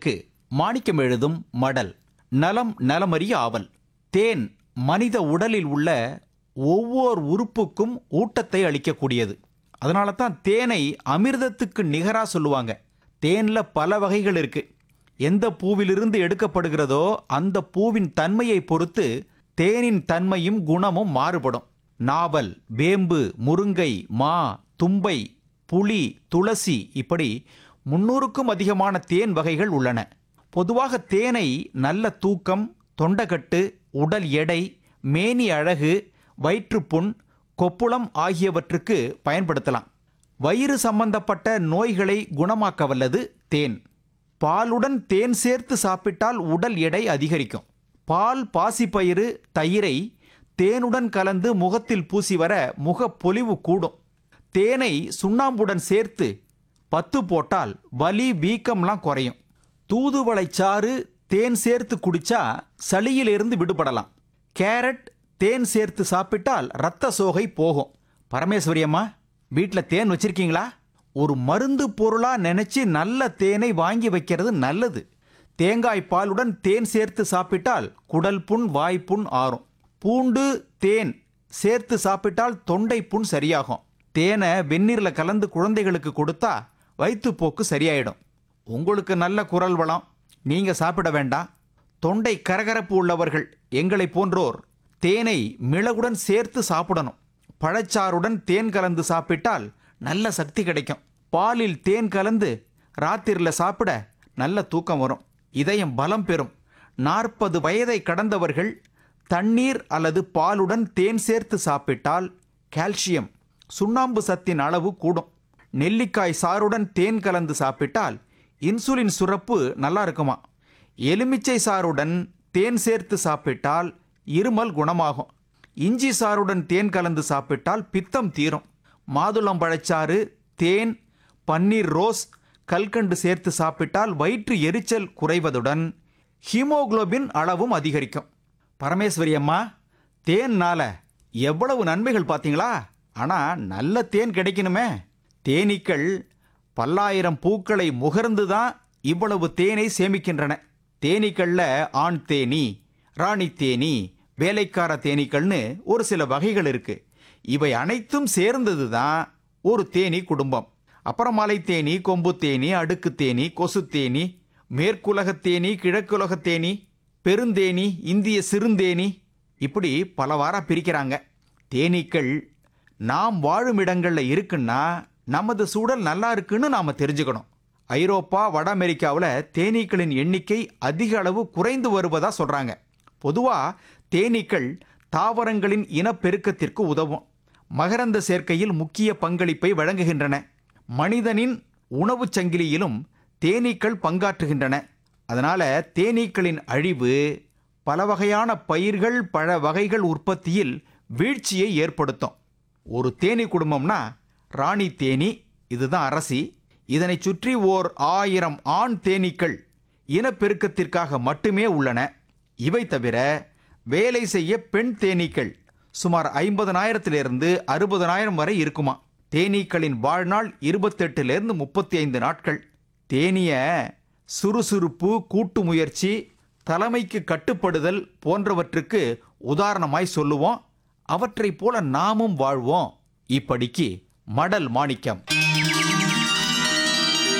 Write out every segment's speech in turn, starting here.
நேயர்களுக்கு மாணிக்கம் எழுதும் மடல் நலம் நலமறிய ஆவல் தேன் மனித உடலில் உள்ள ஒவ்வொரு உறுப்புக்கும் ஊட்டத்தை அளிக்கக்கூடியது அதனால தான் தேனை அமிர்தத்துக்கு நிகரா சொல்லுவாங்க தேன்ல பல வகைகள் இருக்கு எந்த பூவிலிருந்து எடுக்கப்படுகிறதோ அந்த பூவின் தன்மையை பொறுத்து தேனின் தன்மையும் குணமும் மாறுபடும் நாவல் வேம்பு முருங்கை மா தும்பை புளி துளசி இப்படி முன்னூறுக்கும் அதிகமான தேன் வகைகள் உள்ளன பொதுவாக தேனை நல்ல தூக்கம் தொண்டகட்டு உடல் எடை மேனி அழகு வயிற்றுப்புண் கொப்புளம் ஆகியவற்றுக்கு பயன்படுத்தலாம் வயிறு சம்பந்தப்பட்ட நோய்களை குணமாக்க வல்லது தேன் பாலுடன் தேன் சேர்த்து சாப்பிட்டால் உடல் எடை அதிகரிக்கும் பால் பாசிப்பயிறு தயிரை தேனுடன் கலந்து முகத்தில் பூசி வர முகப்பொலிவு கூடும் தேனை சுண்ணாம்புடன் சேர்த்து பத்து போட்டால் வலி வீக்கம்லாம் குறையும் தூதுவளைச்சாறு தேன் சேர்த்து குடிச்சா சளியிலிருந்து விடுபடலாம் கேரட் தேன் சேர்த்து சாப்பிட்டால் ரத்த சோகை போகும் பரமேஸ்வரி அம்மா வீட்டில் தேன் வச்சிருக்கீங்களா ஒரு மருந்து பொருளா நினைச்சு நல்ல தேனை வாங்கி வைக்கிறது நல்லது தேங்காய் பாலுடன் தேன் சேர்த்து சாப்பிட்டால் குடல் புண் வாய்ப்புண் ஆறும் பூண்டு தேன் சேர்த்து சாப்பிட்டால் தொண்டை புண் சரியாகும் தேனை வெந்நீரில் கலந்து குழந்தைகளுக்கு கொடுத்தா வயிற்றுப்போக்கு சரியாயிடும் உங்களுக்கு நல்ல குரல் வளம் நீங்க சாப்பிட வேண்டாம் தொண்டை கரகரப்பு உள்ளவர்கள் எங்களை போன்றோர் தேனை மிளகுடன் சேர்த்து சாப்பிடணும் பழச்சாறுடன் தேன் கலந்து சாப்பிட்டால் நல்ல சக்தி கிடைக்கும் பாலில் தேன் கலந்து ராத்திரியில் சாப்பிட நல்ல தூக்கம் வரும் இதயம் பலம் பெறும் நாற்பது வயதை கடந்தவர்கள் தண்ணீர் அல்லது பாலுடன் தேன் சேர்த்து சாப்பிட்டால் கால்சியம் சுண்ணாம்பு சத்தின் அளவு கூடும் நெல்லிக்காய் சாறுடன் தேன் கலந்து சாப்பிட்டால் இன்சுலின் சுரப்பு நல்லா இருக்குமா எலுமிச்சை சாறுடன் தேன் சேர்த்து சாப்பிட்டால் இருமல் குணமாகும் இஞ்சி சாறுடன் தேன் கலந்து சாப்பிட்டால் பித்தம் தீரும் மாதுளம்பழச்சாறு தேன் பன்னீர் ரோஸ் கல்கண்டு சேர்த்து சாப்பிட்டால் வயிற்று எரிச்சல் குறைவதுடன் ஹீமோகுளோபின் அளவும் அதிகரிக்கும் பரமேஸ்வரி அம்மா தேன்னால எவ்வளவு நன்மைகள் பார்த்தீங்களா ஆனா நல்ல தேன் கிடைக்கணுமே தேனீக்கள் பல்லாயிரம் பூக்களை முகர்ந்து தான் இவ்வளவு தேனை சேமிக்கின்றன தேனீக்கள்ல ஆண் தேனி ராணி தேனி வேலைக்கார தேனீக்கள்னு ஒரு சில வகைகள் இருக்கு இவை அனைத்தும் சேர்ந்தது தான் ஒரு தேனி குடும்பம் அப்புறமலை தேனி கொம்பு தேனி அடுக்கு தேனி கொசு தேனி மேற்குலகத் தேனி கிழக்குலகத் தேனி பெருந்தேனி இந்திய சிறுந்தேனி இப்படி பலவாரா பிரிக்கிறாங்க தேனீக்கள் நாம் வாழும் இடங்கள்ல இருக்குன்னா நமது சூழல் நல்லா இருக்குன்னு நாம தெரிஞ்சுக்கணும் ஐரோப்பா வட அமெரிக்காவில் தேனீக்களின் எண்ணிக்கை அதிக அளவு குறைந்து வருவதா சொல்றாங்க பொதுவா தேனீக்கள் தாவரங்களின் இனப்பெருக்கத்திற்கு உதவும் மகரந்த சேர்க்கையில் முக்கிய பங்களிப்பை வழங்குகின்றன மனிதனின் உணவுச் சங்கிலியிலும் தேனீக்கள் பங்காற்றுகின்றன அதனால தேனீக்களின் அழிவு பல வகையான பயிர்கள் பழ வகைகள் உற்பத்தியில் வீழ்ச்சியை ஏற்படுத்தும் ஒரு தேனீ குடும்பம்னா ராணி தேனி இதுதான் அரசி இதனை சுற்றி ஓர் ஆயிரம் ஆண் தேனீக்கள் இனப்பெருக்கத்திற்காக மட்டுமே உள்ளன இவை தவிர வேலை செய்ய பெண் தேனீக்கள் சுமார் ஐம்பதனாயிரத்திலிருந்து அறுபதனாயிரம் வரை இருக்குமா தேனீக்களின் வாழ்நாள் இருபத்தெட்டுலேருந்து முப்பத்தி ஐந்து நாட்கள் தேனிய சுறுசுறுப்பு கூட்டு முயற்சி தலைமைக்கு கட்டுப்படுதல் போன்றவற்றுக்கு உதாரணமாய் சொல்லுவோம் அவற்றைப் போல நாமும் வாழ்வோம் இப்படிக்கு மடல் மாணிக்கம்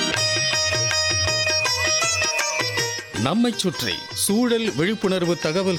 நம்மைச் சுற்றி சூழல் விழிப்புணர்வு தகவல்